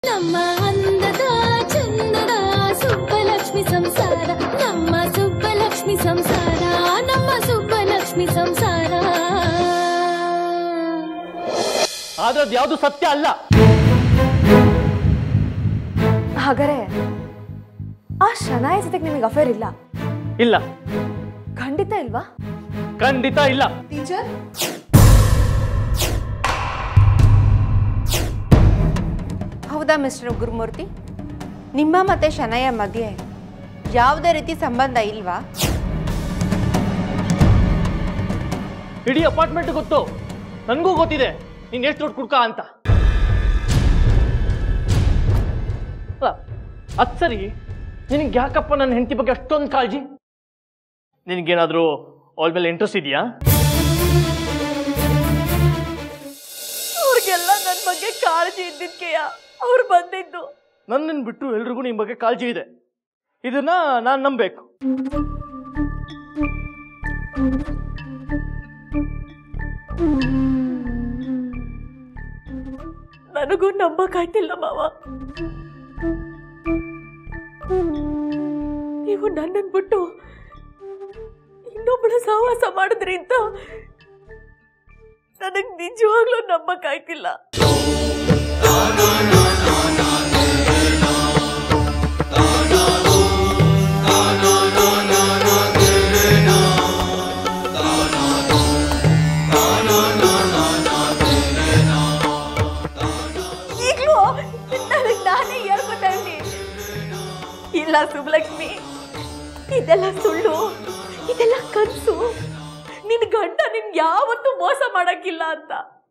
ನಮ್ಮ ಅಂದದ ಚಂದದ ಸುಬ್ಬಲಕ್ಷ್ಮಿ ಸಂಸಾರ ನಮ್ಮ ಸುಬ್ಬಲಕ್ಷ್ಮಿ ಸಂಸಾರ ನಮ್ಮ ಸುಬ್ಬಲಕ್ಷ್ಮಿ ಸಂಸಾರ ಆದ್ರೆ ಅದು ಯಾವುದು ಸತ್ಯ ಅಲ್ಲ ಹಾಗಾದ್ರೆ ಆ ಶನಾಯ ಜೊತೆಗೆ ನಿಮಗೆ ಅಫೇರ್ ಇಲ್ಲ ಇಲ್ಲ ಖಂಡಿತ ಇಲ್ವಾ ಖಂಡಿತ ಇಲ್ಲ ಟೀಚರ್ ಹೌದಾ ಮಿಸ್ಟರ್ ಗುರುಮೂರ್ತಿ ನಿಮ್ಮ ಮತ್ತೆ ಶನಯ ಮಧ್ಯೆ ಯಾವುದೇ ರೀತಿ ಸಂಬಂಧ ಇಲ್ವಾ ಇಡೀ ಅಪಾರ್ಟ್ಮೆಂಟ್ ಗೊತ್ತು ನನಗೂ ಗೊತ್ತಿದೆ ನೀನ್ ಎಷ್ಟು ದೊಡ್ಡ ಕುಡ್ಕ ಅಂತ ಅಲ್ಲ, ಅದ್ ಸರಿ ನಿನಗೆ ಯಾಕಪ್ಪ ನನ್ನ ಹೆಂಡತಿ ಬಗ್ಗೆ ಅಷ್ಟೊಂದು ಕಾಳಜಿ ನಿನಗೇನಾದ್ರೂ ಅವಳ ಮೇಲೆ ಇಂಟ್ರೆಸ್ಟ್ ಇದೆಯಾ ಅವ್ರಿಗೆಲ್ಲ ನನ್ನ ಬಗ್ಗೆ ಕಾಳಜಿ ಇದ್ದಿದ್ಕೆಯ ಅವ್ರು ಬಂದಿದ್ದು ನನ್ನನ್ನು ಬಿಟ್ಟು ಎಲ್ರಿಗೂ ನಿಮ್ ಬಗ್ಗೆ ಕಾಳಜಿ ಇದೆ ಇದನ್ನ ನಾನು ನಂಬೇಕು ನನಗೂ ನಂಬಕ್ಕಾಯ್ತಿಲ್ಲ ಮಾವ ನೀವು ನನ್ನನ್ನು ಬಿಟ್ಟು ಇನ್ನೊಬ್ಬಳ ಸಹವಾಸ ಮಾಡಿದ್ರಿ ಅಂತ ನನಗೆ ನಿಜವಾಗ್ಲೂ ನಂಬಕ್ಕಾಯ್ತಿಲ್ಲ ಈಗಲೂ ನನಗೆ ನಾನೇ ಹೇಳ್ಕೊತಾ ಇದ್ದೀನಿ ಇಲ್ಲ ಸುಬ್ಲಕ್ಷ್ಮಿ ಇದೆಲ್ಲ ಸುಳ್ಳು ಇದೆಲ್ಲ ಕನಸು ನಿನ್ ಗಂಡ ನಿನ್ ಯಾವತ್ತೂ ಮೋಸ ಮಾಡಕ್ಕಿಲ್ಲ ಅಂತ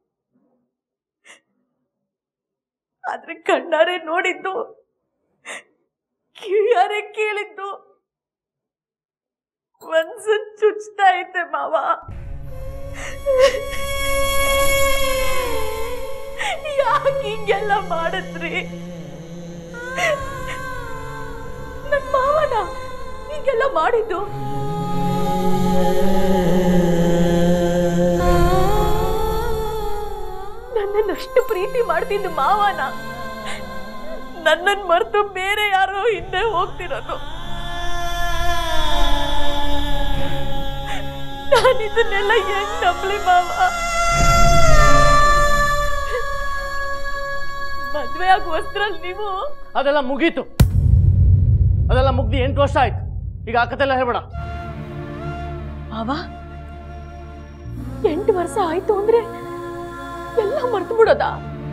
ಆದ್ರೆ ಕಣ್ಣಾರೆ ನೋಡಿದ್ದು ಕಿವಿಯಾರೆ ಕೇಳಿದ್ದು ಮನ್ಸು ಚುಚ್ತಾ ಐತೆ ಮಾವ ಯಾಕೆ ಹಿಂಗೆಲ್ಲ ಮಾಡಿದ್ರಿ ನನ್ ಮಾವನ ಹೀಗೆಲ್ಲ ಮಾಡಿದ್ದು ನನ್ನನ್ನಷ್ಟು ಪ್ರೀತಿ ಮಾಡ್ತಿದ್ದು ಮಾವನ ನನ್ನನ್ ಮರೆತು ಬೇರೆ ಯಾರೋ ಹಿಂದೆ ಹೋಗ್ತಿರೋದು ನಾನಿದನ್ನೆಲ್ಲ ಹೆಂಗ್ ನಂಬಲಿ ಮಾವ ಮದ್ವೆ ಆಗುವಷ್ಟ್ರಲ್ಲಿ ನೀವು ಅದೆಲ್ಲ ಮುಗೀತು ಅದೆಲ್ಲ ಮುಗ್ದು ಎಂಟು ವರ್ಷ ಆಯ್ತು ಈಗ ಆ ಕತೆ ಎಲ್ಲ ಹೇಳ್ಬೇಡ ಮಾವ ಎಂಟು ವರ್ಷ ಆಯ್ತು ಅಂದ್ರೆ ಎಲ್ಲ ಮರ್ತು ಬಿಡೋದ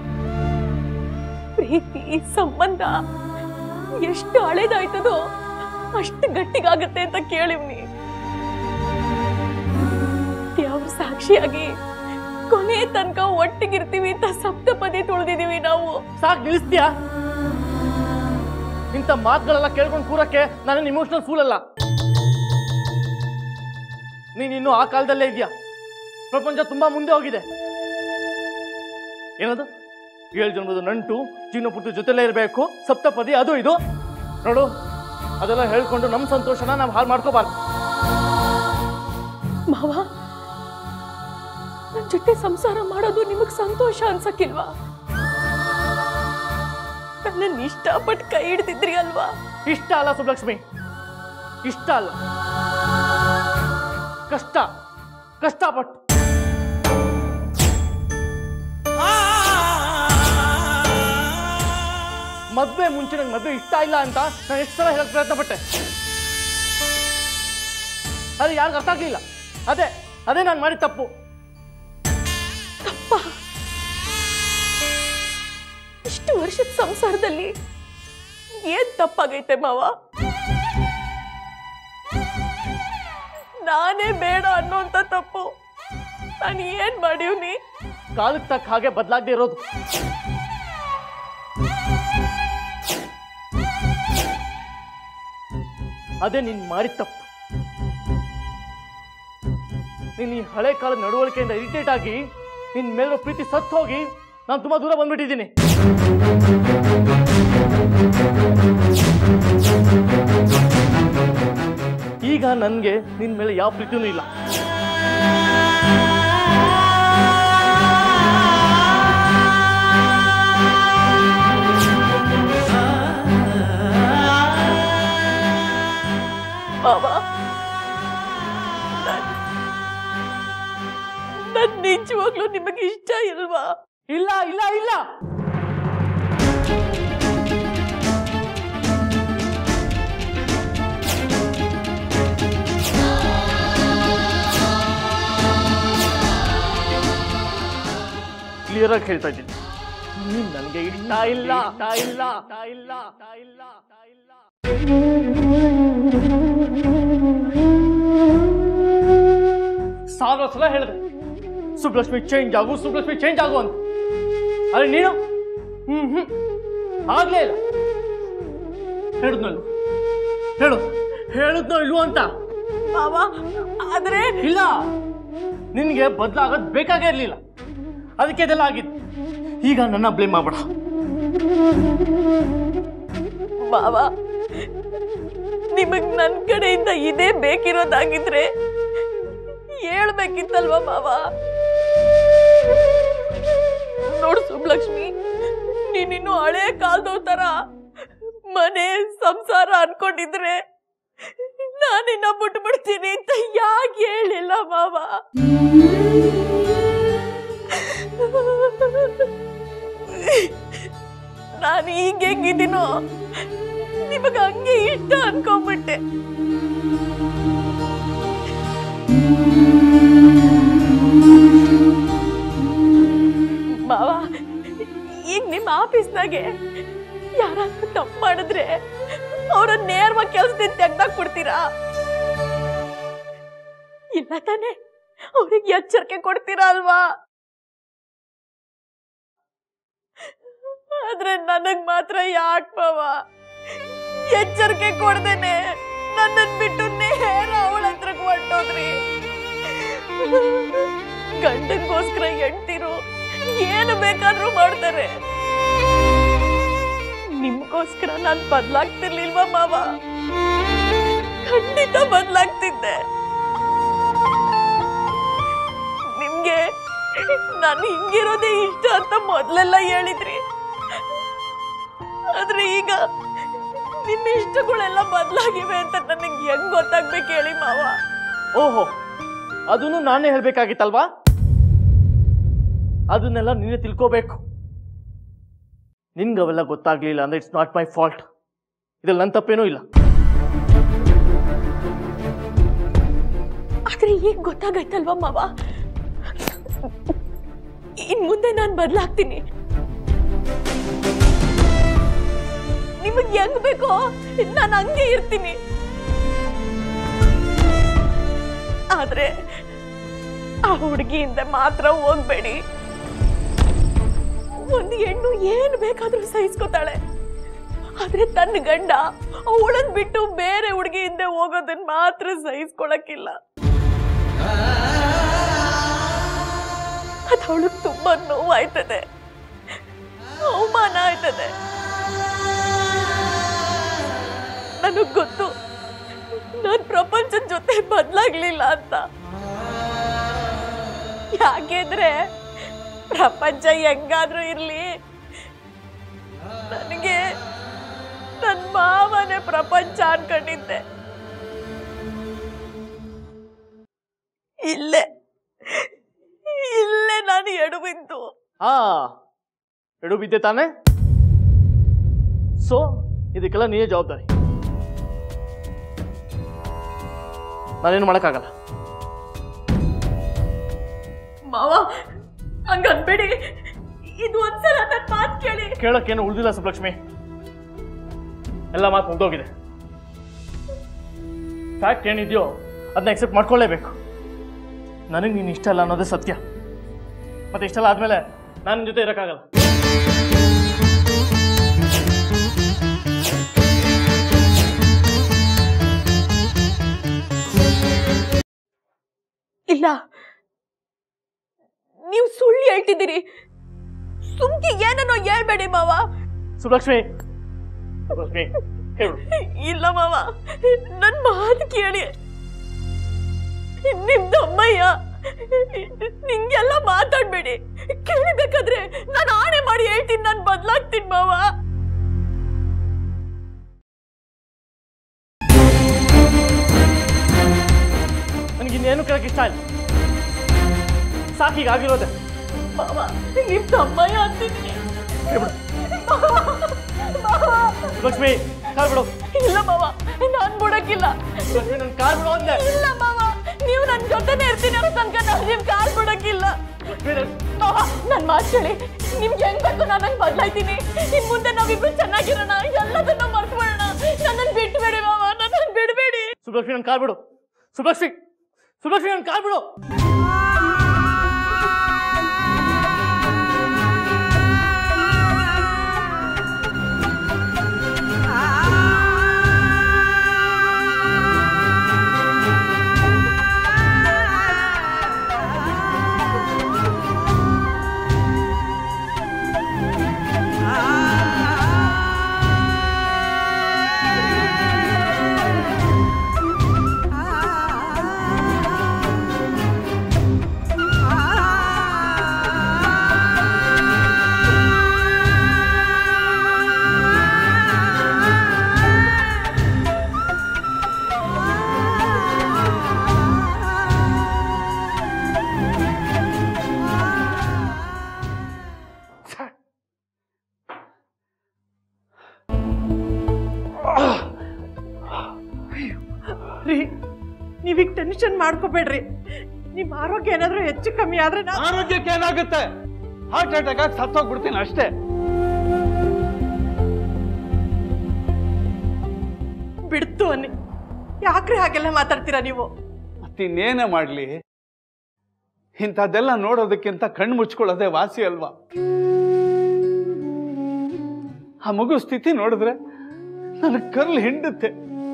ಪ್ರೀತಿ ಸಂಬಂಧ ಎಷ್ಟು ಹಳೇದಾಯ್ತದೋ ಅಷ್ಟು ಗಟ್ಟಿಗಾಗತ್ತೆ ಅಂತ ಕೇಳಿವ್ನಿ ದೇವ್ರ ಸಾಕ್ಷಿಯಾಗಿ ಕೊನೆ ತನಕ ಒಟ್ಟಿಗಿರ್ತೀವಿ ಅಂತ ಸಪ್ತಪದಿ ತುಳಿದಿದೀವಿ ನಾವು ಸಾಕು ನಿಲ್ಲಿಸ್ತೀಯಾ ಇಂಥ ಮಾತುಗಳೆಲ್ಲ ಕೇಳ್ಕೊಂಡು ಕೂರಕ್ಕೆ ನಾನು ಇಮೋಷನಲ್ ಫೂಲ್ ಅಲ್ಲ ನೀನ್ ಇನ್ನು ಆ ಕಾಲದಲ್ಲೇ ಇದೆಯಾ ಪ್ರಪಂಚ ತುಂಬಾ ಮುಂದೆ ಹೋಗಿದೆ ಏನದು ಏಳು ಜನ್ಮದ ನಂಟು ಜೀವನ ಪೂರ್ತಿ ಜೊತೆಲೇ ಇರಬೇಕು ಸಪ್ತಪದಿ ಅದು ಇದು ನೋಡು ಅದೆಲ್ಲ ಹೇಳ್ಕೊಂಡು ನಮ್ಮ ಸಂತೋಷನ ನಾವು ಹಾಳು ಮಾಡ್ಕೋಬಾರ್ದು ಮಾವ ನನ್ ಜೊತೆ ಸಂಸಾರ ಮಾಡೋದು ನಿಮಗ್ ಸಂತೋಷ ಅನ್ಸಕ್ಕಿಲ್ವಾ ನನ್ನನ್ನ ಇಷ್ಟಪಟ್ಟು ಕೈ ಹಿಡ್ದಿದ್ರಿ ಅಲ್ವಾ ಇಷ್ಟ ಅಲ್ಲ ಸುಬ್ಲಕ್ಷ್ಮಿ ಇಷ್ಟ ಅಲ್ಲ ಕಷ್ಟ ಕಷ್ಟಪಟ್ಟು ಮದ್ವೆ ಮುಂಚೆ ನಂಗೆ ಮದ್ವೆ ಇಷ್ಟ ಇಲ್ಲ ಅಂತ ನಾನು ಎಷ್ಟು ಸಲ ಹೇಳಕ್ ಪ್ರಯತ್ನ ಪಟ್ಟೆ ಅದು ಯಾರಿಗೂ ಅರ್ಥ ಆಗ್ಲಿಲ್ಲ ಅದೇ ಅದೇ ನಾನು ಮಾಡಿದ ತಪ್ಪು ತಪ್ಪ ಇಷ್ಟು ವರ್ಷದ ಸಂಸಾರದಲ್ಲಿ ಏನ್ ತಪ್ಪಾಗೈತೆ ಮಾವ ನಾನೇ ಬೇಡ ಅನ್ನೋಂತ ತಪ್ಪು ನಾನು ಏನ್ ಮಾಡೀವ್ನಿ ಕಾಲಕ್ಕೆ ತಕ್ಕ ಹಾಗೆ ಬದಲಾಗದೆ ಇರೋದು ಅದೇ ನೀನ್ ಮಾಡಿದ ತಪ್ಪು ನೀನ್ ಈ ಹಳೆ ಕಾಲದ ನಡವಳಿಕೆಯಿಂದ ಇರಿಟೇಟ್ ಆಗಿ ನಿನ್ ಮೇಲಿರೋ ಪ್ರೀತಿ ಸತ್ತು ಹೋಗಿ ನಾನು ತುಂಬಾ ದೂರ ಬಂದ್ಬಿಟ್ಟಿದ್ದೀನಿ ಈಗ ನನ್ಗೆ ನಿನ್ ಮೇಲೆ ಯಾವ ಪ್ರೀತಿನೂ ಇಲ್ಲ ಇಲ್ವಾ ಇಲ್ಲ ಇಲ್ಲ ಇಲ್ಲ ಕ್ಲಿಯರ್ ಆಗಿ ಹೇಳ್ತಾ ಇದ್ದೀನಿ ನೀನ್ ನನಗೆ ಇಷ್ಟ ಇಲ್ಲ ಇಷ್ಟ ಇಲ್ಲ ಇಷ್ಟ ಇಲ್ಲ ಇಷ್ಟ ಇಲ್ಲ ಇಷ್ಟ ಇಲ್ಲ ಸಾವಿರ ಸಲ ಹೇಳಿದೆ ಸುಬ್ಲಕ್ಷ್ಮಿ ಚೇಂಜ್ ಆಗು ಸುಬ್ಲಕ್ಷ್ಮಿ ಚೇಂಜ್ ಆಗು ಅಂತ ಅರೆ ನೀನು ಹ್ಮ್ ಹ್ಮ್ ಆಗ್ಲೇ ಇಲ್ಲ ಹೇಳಿದ್ನಲ್ವ ಹೇಳು ಹೇಳಿದ್ನೋ ಇಲ್ವೋ ಅಂತ ಮಾವ ಆದ್ರೆ ಇಲ್ಲ ನಿನಗೆ ಬದಲಾಗೋದು ಬೇಕಾಗೇ ಇರಲಿಲ್ಲ ಅದಕ್ಕೆ ಇದೆಲ್ಲ ಆಗಿತ್ತು ಈಗ ನನ್ನ ಬ್ಲೇಮ್ ಮಾಡಬೇಡ ಮಾವ ನಿಮಗ್ ನನ್ ಕಡೆಯಿಂದ ಇದೇ ಬೇಕಿರೋದಾಗಿದ್ರೆ ಹೇಳ್ಬೇಕಿತ್ತಲ್ವಾ ಮಾವ ನೋಡು ಸುಬ್ಲಕ್ಷ್ಮಿ ನೀನಿನ್ನು ಹಳೆ ಕಾಲದವ್ ತರ ಮನೆ ಸಂಸಾರ ಅನ್ಕೊಂಡಿದ್ರೆ ನಾನಿನ್ನ ಬಿಟ್ಬಿಡ್ತೀನಿ ಅಂತ ಯಾಕೆ ಹೇಳಿಲ್ಲ ಮಾವ ನಾನು ಈಗ ಹೆಂಗಿದ್ದೀನೋ ನಿಮಗ ಹಂಗೆ ಇಷ್ಟ ಅನ್ಕೊಂಡ್ಬಿಟ್ಟೆ ಮಾವ ಈಗ ನಿಮ್ಮ ಆಫೀಸ್ನಾಗೆ ಯಾರಾದ್ರೂ ತಪ್ಪು ಮಾಡಿದ್ರೆ ಅವ್ರ ನೇರವಾಗಿ ಕೆಲ್ಸದಿಂದ ತೆಗ್ದಾಕ್ ಕೊಡ್ತೀರಾ ಇಲ್ಲ ತಾನೆ ಅವ್ರಿಗೆ ಎಚ್ಚರಿಕೆ ಕೊಡ್ತೀರಾ ಅಲ್ವಾ ಆದ್ರೆ ನನಗ್ ಮಾತ್ರ ಯಾಕೆ ಮಾವ ಎಚ್ಚರಿಕೆ ಕೊಡ್ದೇನೆ ನನ್ನನ್ ಬಿಟ್ಟು ನೇರ ಅವಳ ಹತ್ರಕ್ ಹೊರ್ಟೋದ್ರಿ ಗಂಡನ್ಗೋಸ್ಕರ ಹೆಂಡ್ತಿರು ಏನು ಬೇಕಾದ್ರೂ ಮಾಡ್ತಾರೆ ನಿಮ್ಗೋಸ್ಕರ ನಾನ್ ಬದ್ಲಾಗ್ತಿರ್ಲಿಲ್ವಾ ಮಾವ ಖಂಡಿತ ಬದ್ಲಾಗ್ತಿದ್ದೆ ನಿಮ್ಗೆ ನಾನು ಹಿಂಗಿರೋದೇ ಇಷ್ಟ ಅಂತ ಮೊದ್ಲೆಲ್ಲ ಹೇಳಿದ್ರಿ ಆದ್ರೆ ಈಗ ನಿಮ್ಮ ಇಷ್ಟಗಳೆಲ್ಲ ಬದಲಾಗಿವೆ ಅಂತ ನನಗೆ ಹೆಂಗ್ ಗೊತ್ತಾಗ್ಬೇಕು ಹೇಳಿ ಮಾವ ಓಹೋ ಅದನ್ನು ನಾನೇ ಹೇಳ್ಬೇಕಾಗಿತ್ತಲ್ವಾ ಅದನ್ನೆಲ್ಲ ನೀನೇ ತಿಳ್ಕೋಬೇಕು ನಿನ್ಗೆ ಅವೆಲ್ಲ ಗೊತ್ತಾಗ್ಲಿಲ್ಲ ಅಂದ್ರೆ ಇಟ್ಸ್ ನಾಟ್ ಮೈ ಫಾಲ್ಟ್ ಇದ್ರಲ್ಲಿ ನನ್ನ ತಪ್ಪೇನೂ ಇಲ್ಲ ಆದ್ರೆ ಈಗ ಗೊತ್ತಾಗೈತಲ್ವಾ ಮಾವ ಇನ್ ಮುಂದೆ ನಾನು ಬದಲಾಗ್ತೀನಿ ನಿಮಗ್ ಹೆಂಗ್ ಬೇಕೋ ನಾನು ಹಂಗೆ ಇರ್ತೀನಿ ಆದ್ರೆ ಆ ಹುಡುಗಿಯಿಂದ ಮಾತ್ರ ಹೋಗ್ಬೇಡಿ ಒಂದು ಹೆಣ್ಣು ಏನ್ ಬೇಕಾದ್ರೂ ಸಹಿಸ್ಕೋತಾಳೆ ಆದ್ರೆ ತನ್ನ ಗಂಡ ಅವಳನ್ ಬಿಟ್ಟು ಬೇರೆ ಹುಡುಗಿ ಹಿಂದೆ ಹೋಗೋದನ್ನ ಮಾತ್ರ ಸಹಿಸ್ಕೊಳಕ್ಕಿಲ್ಲ ಅದು ಅವಳಿಗೆ ತುಂಬಾ ನೋವಾಯ್ತದೆ ಅವಮಾನ ಆಯ್ತದೆ ನನಗ್ ಗೊತ್ತು ನಾನ್ ಪ್ರಪಂಚದ ಜೊತೆ ಬದಲಾಗ್ಲಿಲ್ಲ ಅಂತ ಯಾಕೆಂದ್ರೆ ಪ್ರಪಂಚ ಹೆಂಗಾದ್ರೂ ಇರ್ಲಿ ನನಗೆ ನನ್ನ ಮಾವನೇ ಪ್ರಪಂಚ ಅನ್ಕೊಂಡಿದ್ದೆ ಇಲ್ಲೇ ಇಲ್ಲೇ ನಾನು ಎಡವಿದ್ದು ಹಾ ಎಡು ಬಿದ್ದೆ ತಾನೆ ಸೊ ಇದಕ್ಕೆಲ್ಲ ನೀನೇ ಜವಾಬ್ದಾರಿ ನಾನೇನು ಮಾಡೋಕ್ಕಾಗಲ್ಲ ಮಾವ ಹಂಗ ಅನ್ಬೇಡಿ ಇದು ಒಂದ್ಸಲ ನನ್ನ ಮಾತು ಕೇಳಿ ಕೇಳೋಕ್ಕೇನು ಉಳಿದಿಲ್ಲ ಸುಬ್ಲಕ್ಷ್ಮಿ ಎಲ್ಲ ಮಾತು ಮುಗ್ದೋಗಿದೆ ಫ್ಯಾಕ್ಟ್ ಏನಿದೆಯೋ ಅದನ್ನ ಎಕ್ಸೆಪ್ಟ್ ಮಾಡ್ಕೊಳ್ಳೇಬೇಕು ನನಗೆ ನೀನು ಇಷ್ಟ ಅಲ್ಲ ಅನ್ನೋದೇ ಸತ್ಯ ಮತ್ತೆ ಇಷ್ಟೆಲ್ಲ ಆದಮೇಲೆ ನಾನು ನಿನ್ ಜೊತೆ ಇರೋಕ್ಕಾಗಲ್ಲ ಇಲ್ಲ ನೀವು ಸುಳ್ಳು ಹೇಳ್ತಿದ್ದೀರಿ ಸುಮ್ಕಿ ಏನನ್ನೋ ಹೇಳ್ಬೇಡಿ ಮಾವ ಸುಬ್ಲಕ್ಷ್ಮಿ ಸುಬ್ಲಕ್ಷ್ಮಿ ಹೇಳು ಇಲ್ಲ ಮಾವ ನನ್ ಮಾತು ಕೇಳಿ ನಿಮ್ದಮ್ಮಯ್ಯ ನಿಂಗೆಲ್ಲ ಮಾತಾಡ್ಬೇಡಿ ಕೇಳಬೇಕಾದ್ರೆ ನಾನು ಆಣೆ ಮಾಡಿ ಹೇಳ್ತೀನಿ ನಾನು ಬದ್ಲಾಗ್ತೀನಿ ಮಾವ ನನಗೆ ಇನ್ನೇನು ಕೇಳಕ್ಕೆ ಇಷ್ಟ ಇಲ್ಲ ಸಾಕೀಗ ಆಗಿರೋದೆ ಮಾವ ನಿಮ್ ತಮ್ಮಯ್ಯ ಅಂತೀನಿ ಲಕ್ಷ್ಮಿ ಕಾಲ್ ಬಿಡು ಇಲ್ಲ ಮಾವ ನಾನ್ ಬಿಡಕ್ಕಿಲ್ಲ ಲಕ್ಷ್ಮಿ ನನ್ ಕಾಲ್ ಬಿಡು ಅಂದೆ ಇಲ್ಲ ಮಾವ ನೀವು ನನ್ ಜೊತೆನೇ ಇರ್ತೀನಿ ಅನ್ನೋ ತನಕ ನಾನು ನಿಮ್ ಕಾಲ್ ಬಿಡಕ್ಕಿಲ್ಲ ಲಕ್ಷ್ಮಿ ನನ್- ಮಾವ ನನ್ ಮಾತು ಕೇಳಿ ನಿಮ್ಗೆ ಹೆಂಗ್ ಬೇಕು ನಾನು ಹಂಗ್ ಬದ್ಲಾಯ್ತೀನಿ ಇನ್ ಮುಂದೆ ನಾವಿಬ್ರು ಚೆನ್ನಾಗಿರೋಣ ಎಲ್ಲದನ್ನ ಮರ್ತ್ಬಿಡೋಣ ನನ್ನನ್ ಬಿಟ್ಬೇಡಿ ಮಾವ ನನ್ನನ್ ಬಿಡ್ಬೇಡಿ ಸುಬ್ಲಕ್ಷ್ಮಿ ನನ್ ಕಾಲ್ ಬಿಡು ಸುಬ್ಲಕ್ಷ್ಮಿ ಸುಬ್ಲಕ್ಷ್ಮಿ ನನ್ ಕಾಲ್ ಬಿಡು ರೀ ನೀವೀಗ ಟೆನ್ಷನ್ ಮಾಡ್ಕೋಬೇಡ್ರಿ ನಿಮ್ ಆರೋಗ್ಯ ಏನಾದ್ರೂ ಹೆಚ್ಚು ಕಮ್ಮಿ ಆದ್ರೆ ನಾ ಆರೋಗ್ಯಕ್ಕೆ ಏನಾಗುತ್ತೆ ಹಾರ್ಟ್ ಅಟ್ಯಾಕ್ ಆಗಿ ಸತ್ತೋಗ್ಬಿಡ್ತೀನಿ ಅಷ್ಟೇ ಬಿಡ್ತು ಅನ್ನಿ ಯಾಕ್ರಿ ಹಾಗೆಲ್ಲ ಮಾತಾಡ್ತೀರಾ ನೀವು ಮತ್ತಿನ್ನೇನೇ ಮಾಡಲಿ ಇಂಥದ್ದೆಲ್ಲ ನೋಡೋದಕ್ಕಿಂತ ಕಣ್ಣು ಮುಚ್ಕೊಳ್ಳೋದೇ ವಾಸಿ ಅಲ್ವಾ ಆ ಮಗು ಸ್ಥಿತಿ ನೋಡಿದ್ರೆ ನನಗೆ ಕರ್ಲು ಹಿಂಡುತ್ತೆ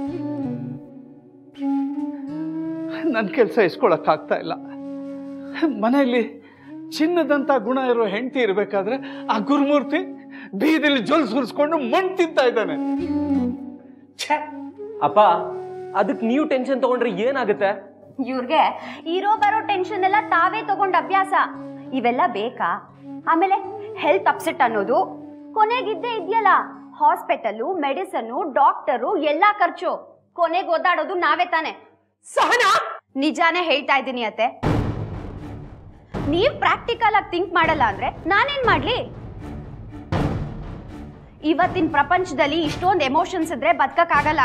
ನನ್ನ ಕೆಲಸ ಇಸ್ಕೊಳಕ್ಕಾಗ್ತಾ ಇಲ್ಲ ಮನೆಯಲ್ಲಿ ಚಿನ್ನದಂತ ಗುಣ ಇರೋ ಹೆಂಡತಿ ಇರಬೇಕಾದ್ರೆ ಆ ಗುರುಮೂರ್ತಿ ಬೀದಿಲಿ ಜೊಲ್ ಸುರಿಸ್ಕೊಂಡು ಮಣ್ಣು ತಿಂತಾ ಇದ್ದಾನೆ ಛೇ ಅಪ್ಪ ಅದಕ್ಕೆ ನೀವು ಟೆನ್ಷನ್ ತಗೊಂಡ್ರೆ ಏನಾಗುತ್ತೆ ಇವ್ರಿಗೆ ಇರೋ ಬರೋ ಟೆನ್ಷನ್ ಎಲ್ಲ ತಾವೇ ತಗೊಂಡ್ ಅಭ್ಯಾಸ ಇವೆಲ್ಲ ಬೇಕಾ ಆಮೇಲೆ ಹೆಲ್ತ್ ಅಪ್ಸೆಟ್ ಅನ್ನೋದು ಕೊನೆಗಿದ್ದೇ ಇದೆಯಲ್ಲ ಹಾಸ್ಪಿಟಲು ಮೆಡಿಸನ್ನು ಡಾಕ್ಟರು ಎಲ್ಲಾ ಖರ್ಚು ಕೊನೆಗೆ ಓದಾಡೋದು ನಾವೇ ತಾನೆ ಸಹನಾ ನಿಜಾನೇ ಹೇಳ್ತಾ ಇದ್ದೀನಿ ಅತ್ತೆ ನೀವ್ ಪ್ರಾಕ್ಟಿಕಲ್ ಆಗಿ ಥಿಂಕ್ ಮಾಡಲ್ಲ ಅಂದ್ರೆ ನಾನೇನ್ ಮಾಡ್ಲಿ ಇವತ್ತಿನ ಪ್ರಪಂಚದಲ್ಲಿ ಇಷ್ಟೊಂದು ಎಮೋಷನ್ಸ್ ಇದ್ರೆ ಬದುಕಕ್ಕಾಗಲ್ಲ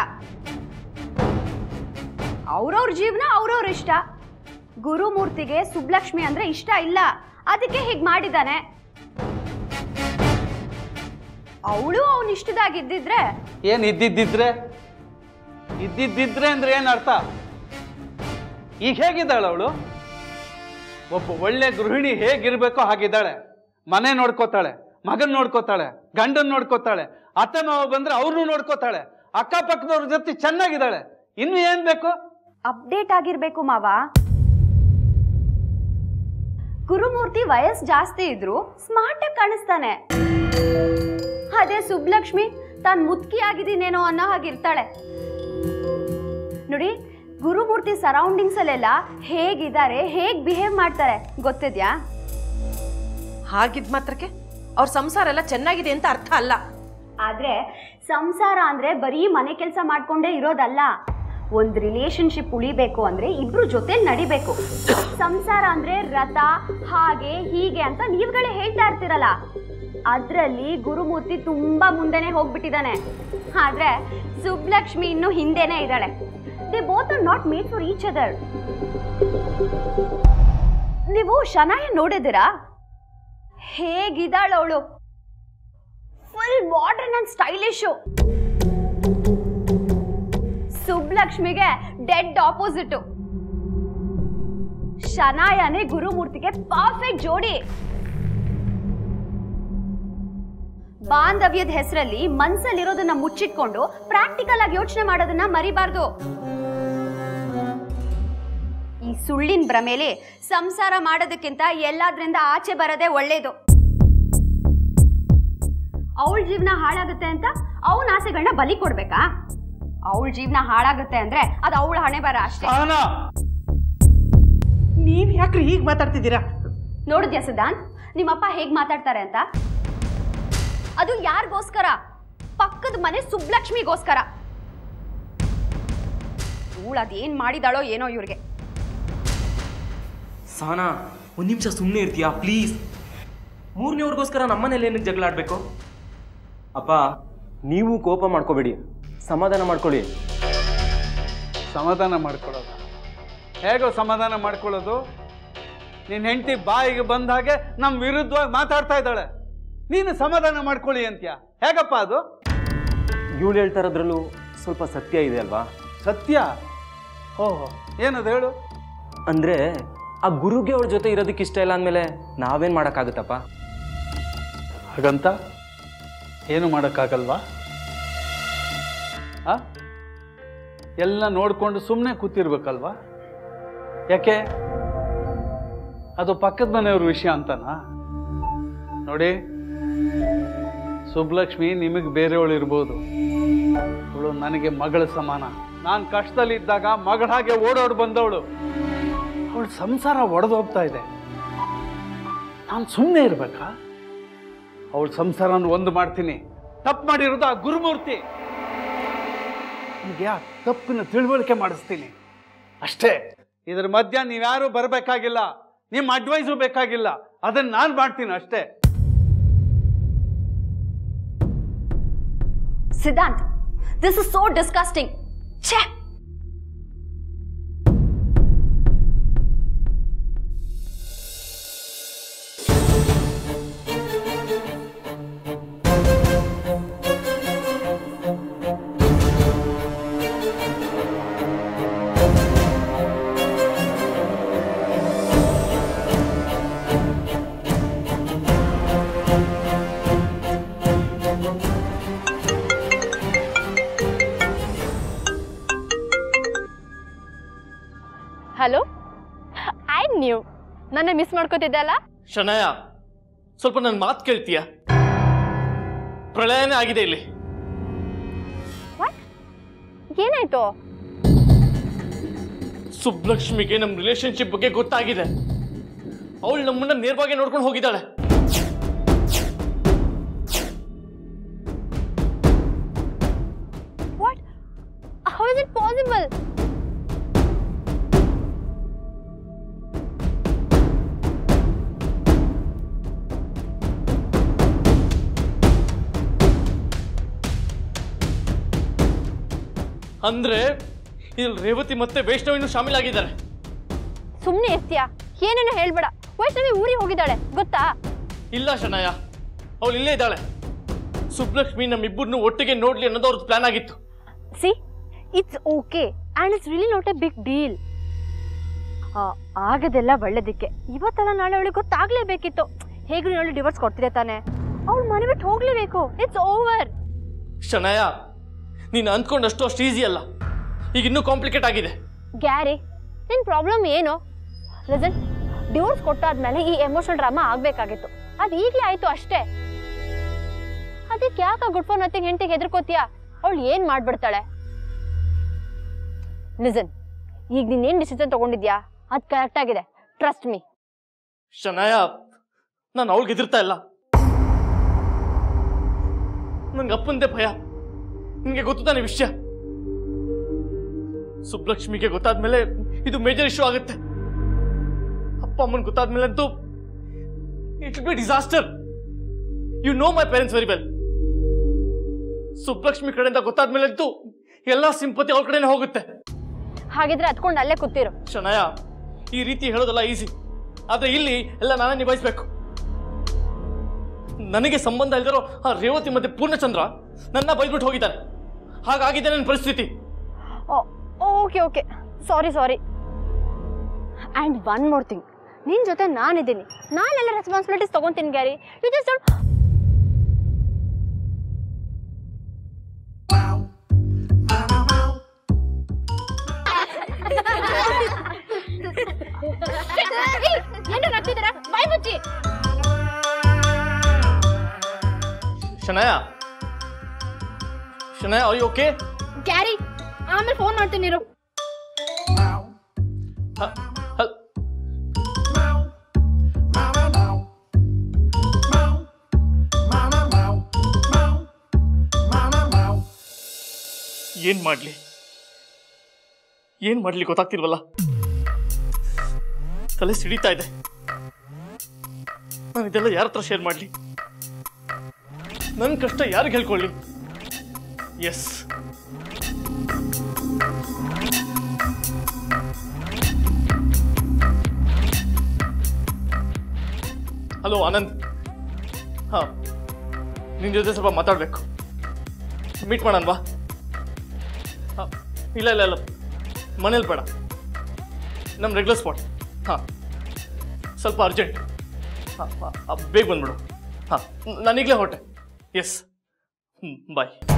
ಅವ್ರವ್ರ ಜೀವನ ಅವ್ರವ್ರ ಇಷ್ಟ ಗುರುಮೂರ್ತಿಗೆ ಸುಬ್ಲಕ್ಷ್ಮಿ ಅಂದ್ರೆ ಇಷ್ಟ ಇಲ್ಲ ಅದಕ್ಕೆ ಹೀಗ್ ಮಾಡಿದಾನೆ ಅವಳು ಅವನ ಇಷ್ಟದಾಗಿದ್ದಿದ್ರೆ ಏನ್ ಇದ್ದಿದ್ದಿದ್ರೆ ಇದ್ದಿದ್ದಿದ್ರೆ ಅಂದ್ರೆ ಏನ್ ಅರ್ಥ ಈಗ ಹೇಗಿದ್ದಾಳೆ ಅವಳು ಒಬ್ಬ ಒಳ್ಳೆ ಗೃಹಿಣಿ ಹೇಗಿರ್ಬೇಕೋ ಹಾಗಿದ್ದಾಳೆ ಮನೆ ನೋಡ್ಕೋತಾಳೆ ಮಗನ್ ನೋಡ್ಕೋತಾಳೆ ಗಂಡನ್ ನೋಡ್ಕೋತಾಳೆ ಅತ್ತೆ ಮಾವ ಬಂದ್ರೆ ಅವ್ರನ್ನೂ ನೋಡ್ಕೋತಾಳೆ ಅಕ್ಕಪಕ್ಕದವ್ರ ಜೊತೆ ಚೆನ್ನಾಗಿದ್ದಾಳೆ ಇನ್ನು ಏನ್ ಬೇಕು ಅಪ್ಡೇಟ್ ಆಗಿರ್ಬೇಕು ಮಾವ ಗುರುಮೂರ್ತಿ ವಯಸ್ ಜಾಸ್ತಿ ಇದ್ರು ಸ್ಮಾರ್ಟ್ ಆಗಿ ಕಾಣಿಸ್ತಾನೆ ಅದೇ ಸುಬ್ಲಕ್ಷ್ಮಿ ತಾನ್ ಮುದ್ಕಿ ಆಗಿದ್ದೀನೇನೋ ಅನ್ನೋ ಹಾಗಿರ್ತಾಳೆ ನೋಡಿ ಗುರುಮೂರ್ತಿ ಸರೌಂಡಿಂಗ್ಸ್ ಅಲ್ಲೆಲ್ಲ ಹೇಗಿದ್ದಾರೆ ಹೇಗ್ ಬಿಹೇವ್ ಮಾಡ್ತಾರೆ ಗೊತ್ತಿದ್ಯಾ ಹಾಗಿದ್ ಮಾತ್ರಕ್ಕೆ ಅವ್ರ ಸಂಸಾರ ಎಲ್ಲ ಚೆನ್ನಾಗಿದೆ ಅಂತ ಅರ್ಥ ಅಲ್ಲ ಆದ್ರೆ ಸಂಸಾರ ಅಂದ್ರೆ ಬರೀ ಮನೆ ಕೆಲಸ ಮಾಡ್ಕೊಂಡೇ ಇರೋದಲ್ಲ ಒಂದ್ ರಿಲೇಶನ್ಶಿಪ್ ಉಳಿಬೇಕು ಅಂದ್ರೆ ಇಬ್ರು ಜೊತೆ ನಡಿಬೇಕು ಸಂಸಾರ ಅಂದ್ರೆ ರಥ ಹಾಗೆ ಹೀಗೆ ಅಂತ ನೀವುಗಳೇ ಹೇಳ್ತಾ ಇರ್ತೀರಲ್ಲ ಅದ್ರಲ್ಲಿ ಗುರುಮೂರ್ತಿ ತುಂಬಾ ಮುಂದೆನೆ ಹೋಗ್ಬಿಟ್ಟಿದ್ದಾನೆ ಆದ್ರೆ ಸುಬ್ಲಕ್ಷ್ಮಿ ಇನ್ನು ಹಿಂದೆನೆ ಇದ್ದಾಳೆ they both are not made for each other ನೀವು ಶನಾಯ ನೋಡಿದಿರಾ ಹೇಗಿದ್ದಾಳು ಅವಳು ಫುಲ್ ಮಾಡರ್ನ್ ಅಂಡ್ ಸ್ಟೈಲಿಶು ಸುಬ್ಲಕ್ಷ್ಮಿಗೆ ಡೆಡ್ ಆಪೋಸಿಟ್ ಶನಾಯನೇ ಗುರುಮೂರ್ತಿಗೆ ಪರ್ಫೆಕ್ಟ್ ಜೋಡಿ ಬಾಂಧವ್ಯದ ಹೆಸರಲ್ಲಿ ಮನ್ಸಲ್ಲಿರೋದನ್ನ ಮುಚ್ಚಿಟ್ಕೊಂಡು ಪ್ರಾಕ್ಟಿಕಲ್ ಆಗಿ ಯೋಚನೆ ಮಾಡೋದನ್ನ ಮರಿಬಾರ್ದು ಈ ಸುಳ್ಳಿನ ಭ್ರಮೇಲಿ ಸಂಸಾರ ಮಾಡೋದಕ್ಕಿಂತ ಎಲ್ಲಾದ್ರಿಂದ ಆಚೆ ಬರೋದೇ ಒಳ್ಳೇದು ಅವಳ ಜೀವನ ಹಾಳಾಗುತ್ತೆ ಅಂತ ಅವನ ಆಸೆಗಳನ್ನ ಬಲಿ ಕೊಡ್ಬೇಕಾ ಅವಳ ಜೀವನ ಹಾಳಾಗುತ್ತೆ ಅಂದ್ರೆ ಅದು ಅವಳ ಹಣೆ ಬರ ಅಷ್ಟೇ ಸಹನಾ ನೀವ್ ಯಾಕ್ರಿ ಹೀಗ್ ಮಾತಾಡ್ತಿದ್ದೀರಾ ನೋಡಿದ್ಯಾ ಸಿದ್ಧಾಂತ್ ನಿಮ್ಮಪ್ಪ ಹೇಗ್ ಮಾತಾಡ್ತಾರೆ ಅಂತ ಅದು ಯಾರಿಗೋಸ್ಕರ ಪಕ್ಕದ ಮನೆ ಸುಬ್ಲಕ್ಷ್ಮಿಗೋಸ್ಕರ ಇವಳು ಅದೇನ್ ಮಾಡಿದಾಳೋ ಏನೋ ಇವ್ರಿಗೆ ಸಹನಾ ಒಂದು ನಿಮಿಷ ಸುಮ್ಮನೆ ಇರ್ತೀಯಾ ಪ್ಲೀಸ್ ಮೂರನೇವ್ರಿಗೋಸ್ಕರ ನಮ್ಮನೇಲಿ ಏನಕ್ಕೆ ಜಗಳ ಆಡಬೇಕು ಅಪ್ಪ ನೀವು ಕೋಪ ಮಾಡ್ಕೋಬೇಡಿ ಸಮಾಧಾನ ಮಾಡ್ಕೊಳ್ಳಿ ಸಮಾಧಾನ ಮಾಡ್ಕೊಳ್ಳೋದು ಹೇಗೋ ಸಮಾಧಾನ ಮಾಡ್ಕೊಳ್ಳೋದು ನಿನ್ನ ಹೆಂಡತಿ ಬಾಯಿಗೆ ಬಂದ ಹಾಗೆ ನಮ್ಮ ವಿರುದ್ಧವಾಗಿ ಮಾತಾಡ್ತಾ ಇದ್ದಾಳೆ ನೀನು ಸಮಾಧಾನ ಮಾಡ್ಕೊಳ್ಳಿ ಅಂತ್ಯ ಹೇಗಪ್ಪ ಅದು ಇವಳು ಹೇಳ್ತಾ ಇರೋದ್ರಲ್ಲೂ ಸ್ವಲ್ಪ ಸತ್ಯ ಇದೆ ಅಲ್ವಾ ಸತ್ಯ ಓಹೋ ಏನದು ಹೇಳು ಅಂದ್ರೆ ಆ ಗುರುಗೆ ಅವಳ ಜೊತೆ ಇರೋದಕ್ಕೆ ಇಷ್ಟ ಇಲ್ಲ ಅಂದಮೇಲೆ ನಾವೇನ್ ಮಾಡೋಕ್ಕಾಗುತ್ತಪ್ಪ ಹಾಗಂತ ಏನು ಮಾಡೋಕ್ಕಾಗಲ್ವಾ ಆ ಎಲ್ಲ ನೋಡ್ಕೊಂಡು ಸುಮ್ಮನೆ ಕೂತಿರ್ಬೇಕಲ್ವಾ ಯಾಕೆ ಅದು ಪಕ್ಕದ ಮನೆಯವ್ರ ವಿಷಯ ಅಂತನಾ ನೋಡಿ ಸುಬ್ಲಕ್ಷ್ಮಿ ನಿಮಗೆ ಬೇರೆಯವಳು ಇರ್ಬೋದು ಅವಳು ನನಗೆ ಮಗಳ ಸಮಾನ ನಾನು ಕಷ್ಟದಲ್ಲಿ ಇದ್ದಾಗ ಮಗಳ ಹಾಗೆ ಓಡೋಡ್ ಬಂದವಳು ಅವಳ ಸಂಸಾರ ಒಡೆದು ಹೋಗ್ತಾ ಇದೆ ನಾನು ಸುಮ್ಮನೆ ಇರ್ಬೇಕಾ ಅವಳ ಸಂಸಾರನ ಒಂದು ಮಾಡ್ತೀನಿ ತಪ್ಪು ಮಾಡಿರೋದು ಆ ಗುರುಮೂರ್ತಿ ನಿಮಗೆ ಆ ತಪ್ಪಿನ ತಿಳುವಳಿಕೆ ಮಾಡಿಸ್ತೀನಿ ಅಷ್ಟೇ ಇದ್ರ ಮಧ್ಯ ನೀವ್ಯಾರು ಬರಬೇಕಾಗಿಲ್ಲ ನಿಮ್ಮ ಅಡ್ವೈಸು ಬೇಕಾಗಿಲ್ಲ ಅದನ್ನ ನಾನು ಮಾಡ್ತೀನಿ ಅಷ್ಟೇ Siddhant this is so disgusting ಛೇ ಹಲೋ ಐ ನ್ಯೂ ನನ್ನ ಮಿಸ್ ಮಾಡ್ಕೋತಿದ್ದೆ ಅಲ್ಲ ಶನಯ ಸ್ವಲ್ಪ ನನ್ನ ಮಾತು ಕೇಳ್ತೀಯ ಪ್ರಳಯನೇ ಆಗಿದೆ ಇಲ್ಲಿ ಏನಾಯ್ತು ಸುಬ್ಲಕ್ಷ್ಮಿಗೆ ನಮ್ಮ ರಿಲೇಶನ್ಶಿಪ್ ಬಗ್ಗೆ ಗೊತ್ತಾಗಿದೆ ಅವಳು ನಮ್ಮನ್ನ ನೇರವಾಗಿ ನೋಡ್ಕೊಂಡು ಹೋಗಿದ್ದಾಳೆ what how is it possible ಅಂದ್ರೆ ಇಲ್ಲಿ ರೇವತಿ ಮತ್ತೆ ವೈಷ್ಣವಿನೂ ಶಾಮೀಲಾಗಿದ್ದಾರೆ ಸುಮ್ಮನೆ ಇರ್ತೀಯಾ ಏನೇನೋ ಹೇಳ್ಬೇಡ ವೈಷ್ಣವಿ ಊರಿಗೆ ಹೋಗಿದ್ದಾಳೆ ಗೊತ್ತಾ ಇಲ್ಲ ಶನಯ ಅವಳು ಇಲ್ಲೇ ಇದ್ದಾಳೆ ಸುಬ್ಲಕ್ಷ್ಮಿ ನಮ್ಮಿಬ್ಬರನ್ನು ಒಟ್ಟಿಗೆ ನೋಡ್ಲಿ ಅನ್ನೋದು ಅವ್ರದ್ದು ಪ್ಲಾನ್ ಆಗಿತ್ತು see it's okay and it's really not a big deal ಆಗದೆಲ್ಲ ಒಳ್ಳೇದಕ್ಕೆ ಇವತ್ತಲ್ಲ ನಾಳೆ ಅವಳಿಗೆ ಗೊತ್ತಾಗ್ಲೇಬೇಕಿತ್ತು ಹೇಗೂ ಅವಳು ಡಿವೋರ್ಸ್ ಕೊಡ್ತಿದೆ ತಾನೆ ಅವಳು ಮನೆ ಬಿಟ್ಟು ಹೋಗ್ಲೇಬೇಕು ಇಟ್ಸ್ ಓವರ್ ಶನಯ ನೀನು ಅಂದ್ಕೊಂಡಷ್ಟು ಅಷ್ಟು ಈಸಿ ಅಲ್ಲ ಈಗ ಇನ್ನೂ ಕಾಂಪ್ಲಿಕೇಟ್ ಆಗಿದೆ ಗ್ಯಾರಿ ನಿನ್ ಪ್ರಾಬ್ಲಮ್ ಏನು ಲಿಸನ್ ಡಿವೋರ್ಸ್ ಕೊಟ್ಟಾದ್ಮೇಲೆ ಈ ಎಮೋಷನಲ್ ಡ್ರಾಮಾ ಆಗ್ಬೇಕಾಗಿತ್ತು ಅದು ಈಗಲೇ ಆಯ್ತು ಅಷ್ಟೇ ಅದಕ್ಕೆ ಯಾಕ ಗುಡ್ ಫಾರ್ ನಥಿಂಗ್ ಹೆಂಡತಿಗೆ ಹೆದರ್ಕೋತೀಯಾ ಅವಳು ಏನ್ ಮಾಡ್ಬಿಡ್ತಾಳೆ ಲಿಸನ್ ಈಗ ನೀನ್ ಏನ್ ಡಿಸಿಷನ್ ತಗೊಂಡಿದ್ಯಾ ಅದು ಕರೆಕ್ಟ್ ಆಗಿದೆ ಟ್ರಸ್ಟ್ ಮೀ ಶನಾಯ ನಾನು ಅವಳಿಗೆ ಎದುರ್ತಾ ಇಲ್ಲ ನಂಗೆ ಅಪ್ಪಂದೇ ಭಯ ನಿಮಗೆ ಗೊತ್ತು ತಾನೆ ವಿಷಯ ಸುಬ್ಲಕ್ಷ್ಮಿಗೆ ಗೊತ್ತಾದ್ಮೇಲೆ ಇದು ಮೇಜರ್ ಇಶ್ಯೂ ಆಗುತ್ತೆ ಅಪ್ಪ ಅಮ್ಮನ್ ಗೊತ್ತಾದ್ಮೇಲೆ ಅಂತೂ it be disaster you know my parents very well Sublakshmi ಕಡೆಯಿಂದ ಗೊತ್ತಾದ್ಮೇಲೆ ಅಂತೂ ಎಲ್ಲಾ ಸಿಂಪತಿ ಅವ್ರ ಕಡೆನೇ ಹೋಗುತ್ತೆ ಹಾಗಿದ್ರೆ ಅದ್ಕೊಂಡು ಅಲ್ಲೇ ಕೂತಿರು ಶನಯ ಈ ರೀತಿ ಹೇಳೋದಲ್ಲ ಈಸಿ ಆದ್ರೆ ಇಲ್ಲಿ ಎಲ್ಲ ನಾನೇ ನಿಭಾಯಿಸ್ಬೇಕು ನನಗೆ ಸಂಬಂಧ ಇಲ್ದಿರೋ ಆ ರೇವತಿ ಮತ್ತೆ ಪೂರ್ಣಚಂದ್ರ ನನ್ನ ಬೈದ್ಬಿಟ್ಟು ಹೋಗಿದ್ದಾರೆ ಹಾಗಾಗಿದೆ ನನ್ನ ಪರಿಸ್ಥಿತಿ okay okay sorry sorry and one more thing ನಿನ್ ಜೊತೆ ನಾನಿದ್ದೀನಿ ನಾನೆಲ್ಲ ರೆಸ್ಪಾನ್ಸಿಬಿಲಿಟೀಸ್ ತಗೊಂತೀನಿ ಗ್ಯಾರಿ ಯು ಜಸ್ಟ್ ಡೋಂಟ್ ಏನು ನಗ್ತಿದ್ದೀರಾ ಬಾಯ್ ಮುಚ್ಚಿ Shanaya Shanaya I okay Gary ಆಮೇಲೆ ಫೋನ್ ಮಾಡ್ತೀನಿ ಇರು ಏನ್ ಮಾಡ್ಲಿ ಏನ್ ಮಾಡ್ಲಿ ಗೊತ್ತಾಗ್ತಿಲ್ವಲ್ಲ ತಲೆ ಸಿಡಿತಾ ಇದೆ ನಾನು ಇದೆಲ್ಲ ಯಾರ ಹತ್ರ ಶೇರ್ ಮಾಡಲಿ ನನ್ನ ಕಷ್ಟ ಯಾರಿಗೆ ಹೇಳ್ಕೊಳ್ಳಿ ಎಸ್ ಹಲೋ ಆನಂದ್ ಹಾಂ ನಿನ್ನ ಜೊತೆ ಸ್ವಲ್ಪ ಮಾತಾಡಬೇಕು ಮೀಟ್ ಮಾಡೋಣವಾ ಹಾಂ ಇಲ್ಲ ಇಲ್ಲ ಇಲ್ಲ ಮನೇಲಿ ಬೇಡ ನಮ್ಮ ರೆಗ್ಯುಲರ್ ಸ್ಪಾಟ್ ಹಾಂ ಸ್ವಲ್ಪ ಅರ್ಜೆಂಟ್ ಹಾಂ ಬೇಗ ಬಂದ್ಬಿಡು ಹಾಂ ನಾನೀಗಲೇ ಹೊರಟೆ ಎಸ್ ಹ್ಞೂ ಬಾಯ್